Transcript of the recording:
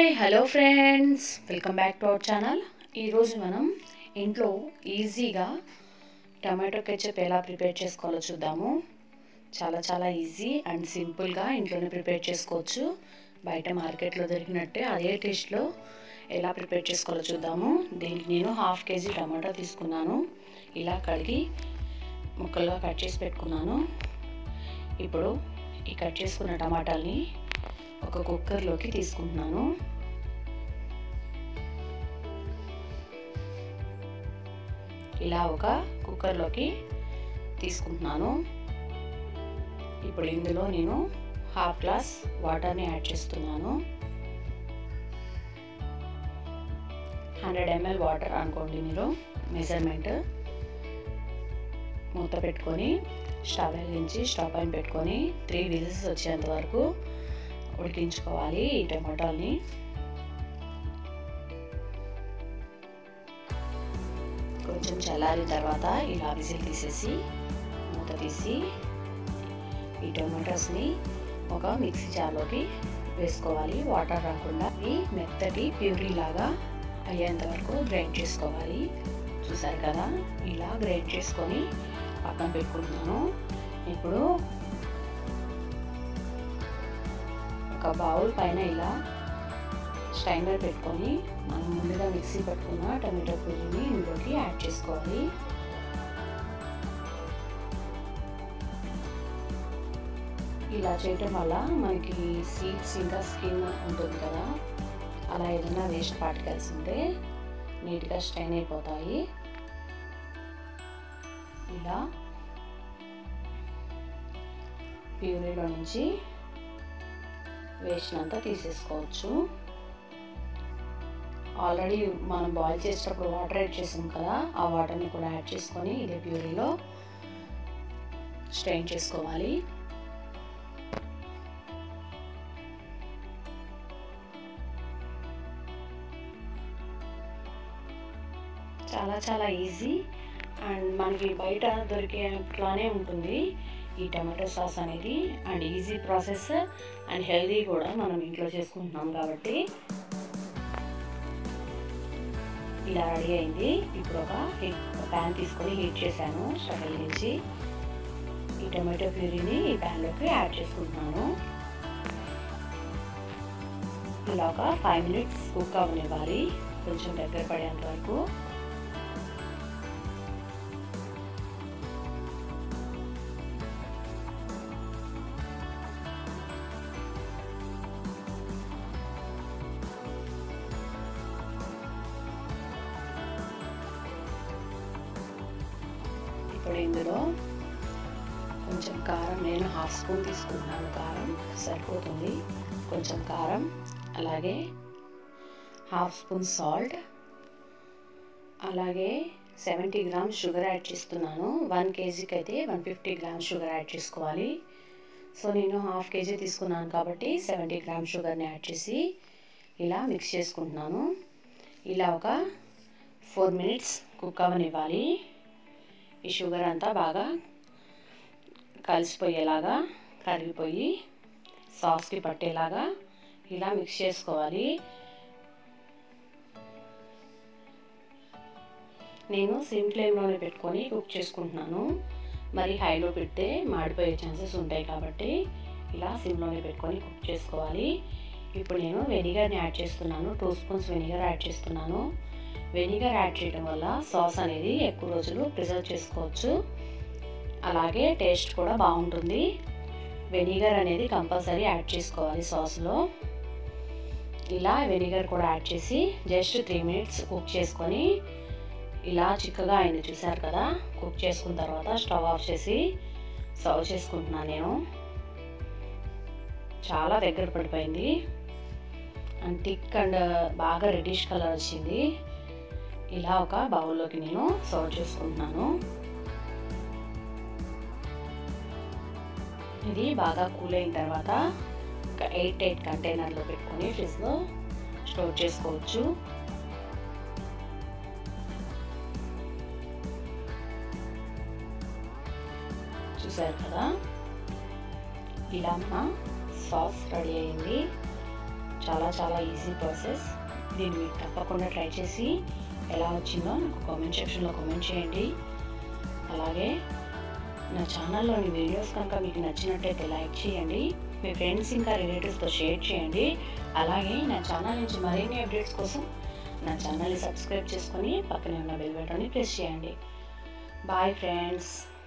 hello friends welcome back to our channel ఈరోజు మనం ఇంట్లో ఈజీగా టమాటో కెచప్ ఎలా ప్రిపేర్ చేసుకోవాలో చూద్దాము చాలా చాలా ఈజీ అండ్ సింపుల్గా ఇంట్లోనే ప్రిపేర్ చేసుకోవచ్చు బయట మార్కెట్లో దొరికినట్టే అదే టేస్ట్లో ఎలా ప్రిపేర్ చేసుకోవాలో చూద్దాము దీనికి నేను హాఫ్ కేజీ టమాటా తీసుకున్నాను ఇలా కడిగి ముక్కలుగా కట్ చేసి పెట్టుకున్నాను ఇప్పుడు ఈ కట్ చేసుకున్న టమాటాల్ని ఒక కుక్కర్లోకి తీసుకుంటున్నాను ఇలా ఒక కుక్కర్లోకి తీసుకుంటున్నాను ఇప్పుడు ఇందులో నేను హాఫ్ గ్లాస్ వాటర్ని యాడ్ చేస్తున్నాను హండ్రెడ్ ఎంఎల్ వాటర్ అనుకోండి మీరు మెజర్మెంట్ మూత పెట్టుకొని స్టవ్ వెలిగించి స్టవ్ పైన పెట్టుకొని త్రీ విజిల్స్ వచ్చేంత వరకు ఉడికించుకోవాలి ఈ టమాటాలని కొంచెం చల్లారిన తర్వాత ఇలా విజిల్ తీసేసి మూత తీసి ఈ టొమాటోస్ని ఒక మిక్సీ జార్లోకి వేసుకోవాలి వాటర్ రాకుండా ఈ మెత్తటి ప్యూరీ లాగా అయ్యేంత వరకు గ్రైండ్ చేసుకోవాలి చూసారు కదా ఇలా గ్రైండ్ చేసుకొని పక్కన పెట్టుకుంటున్నాను ఇప్పుడు ఒక బౌల్ పైన ఇలా స్టైనర్ పెట్టుకొని మనం ముందుగా మిక్సీ పట్టుకున్న టమాటో పూరీని ఇందులోకి యాడ్ చేసుకోవాలి ఇలా చేయటం వల్ల మనకి సీడ్స్ ఇంకా స్కిన్ ఉంటుంది కదా అలా ఏదైనా వేస్ట్ పార్టికల్స్ ఉంటే నీట్గా స్టైన్ అయిపోతాయి ఇలా ప్యూరీలో నుంచి వేసినంత తీసేసుకోవచ్చు ఆల్రెడీ మనం బాయిల్ చేసేటప్పుడు వాటర్ యాడ్ చేసాం కదా ఆ వాటర్ని కూడా యాడ్ చేసుకొని ఇదే ప్యూరీలో స్ట్రెయిన్ చేసుకోవాలి చాలా చాలా ఈజీ అండ్ మనకి బయట దొరికేట్లానే ఉంటుంది ఈ టమాటో సాస్ అనేది and easy process and healthy కూడా మనం ఇంట్లో చేసుకుంటున్నాం కాబట్టి ఇలా రెడీ అయింది ఇప్పుడు ఒక హీట్ ప్యాన్ తీసుకొని హీట్ చేశాను స్టవ్ వెలిగించి ఈ టమాటో ప్యూరీని ఈ ప్యాన్లోకి యాడ్ చేసుకుంటున్నాను ఇలా ఒక ఫైవ్ మినిట్స్ కుక్ అవ్వనివ్వాలి కొంచెం దగ్గర పడేంత వరకు ఇప్పుడు ఇందులో కొంచెం కారం నేను హాఫ్ స్పూన్ తీసుకుంటున్నాను కారం సరిపోతుంది కొంచెం కారం అలాగే హాఫ్ స్పూన్ సాల్ట్ అలాగే సెవెంటీ గ్రామ్స్ షుగర్ యాడ్ చేస్తున్నాను వన్ కేజీకి అయితే one fifty grams sugar add చేసుకోవాలి సో నేను హాఫ్ కేజీ తీసుకున్నాను కాబట్టి సెవెంటీ గ్రామ్స్ షుగర్ని యాడ్ చేసి ఇలా మిక్స్ చేసుకుంటున్నాను ఇలా ఒక ఫోర్ మినిట్స్ కుక్ అవ్వనివ్వాలి ఈ షుగర్ అంతా బాగా కలిసిపోయేలాగా కరిగిపోయి సాస్కి పట్టేలాగా ఇలా మిక్స్ చేసుకోవాలి నేను సిమ్ ఫ్లేమ్లోనే పెట్టుకొని కుక్ చేసుకుంటున్నాను మరి హైలో పెడితే మాడిపోయే ఛాన్సెస్ ఉంటాయి కాబట్టి ఇలా సిమ్లోనే పెట్టుకొని కుక్ చేసుకోవాలి ఇప్పుడు నేను వెనిగర్ని యాడ్ చేస్తున్నాను టూ స్పూన్స్ వెనిగర్ యాడ్ చేస్తున్నాను వెనిగర్ యాడ్ చేయడం వల్ల సాస్ అనేది ఎక్కువ రోజులు ప్రిజర్వ్ చేసుకోవచ్చు అలాగే టేస్ట్ కూడా బాగుంటుంది వెనిగర్ అనేది కంపల్సరీ యాడ్ చేసుకోవాలి సాస్లో ఇలా వెనిగర్ కూడా యాడ్ చేసి జస్ట్ త్రీ మినిట్స్ కుక్ చేసుకొని ఇలా చిక్కగా అయింది చూసారు కదా కుక్ చేసుకున్న తర్వాత స్టవ్ ఆఫ్ చేసి సర్వ్ చేసుకుంటున్నాను నేను చాలా దగ్గర పడిపోయింది అండ్ థిక్ అండ్ బాగా రెడ్డిష్ కలర్ వచ్చింది ఇలా ఒక బౌల్లోకి నేను సర్వ్ చేసుకుంటున్నాను ఇది బాగా కూల్ అయిన తర్వాత ఒక ఎయిట్ ఎయిట్ కంటైనర్లో పెట్టుకొని ఫ్రిడ్జ్లో స్టోర్ చేసుకోవచ్చు చూసారు కదా ఇలా మన సాస్ రెడీ అయింది చాలా చాలా ఈజీ ప్రాసెస్ దీన్ని మీరు తప్పకుండా ట్రై చేసి ఎలా వచ్చిందో నాకు కామెంట్ సెక్షన్లో కామెంట్ చేయండి అలాగే నా ఛానల్లోని వీడియోస్ కనుక మీకు నచ్చినట్టయితే లైక్ చేయండి మీ ఫ్రెండ్స్ ఇంకా రిలేటివ్స్తో షేర్ చేయండి అలాగే నా ఛానల్ నుంచి మరిన్ని అప్డేట్స్ కోసం నా ఛానల్ని సబ్స్క్రైబ్ చేసుకొని పక్కనే ఉన్న బెల్ బటన్ని ప్రెస్ చేయండి బాయ్ ఫ్రెండ్స్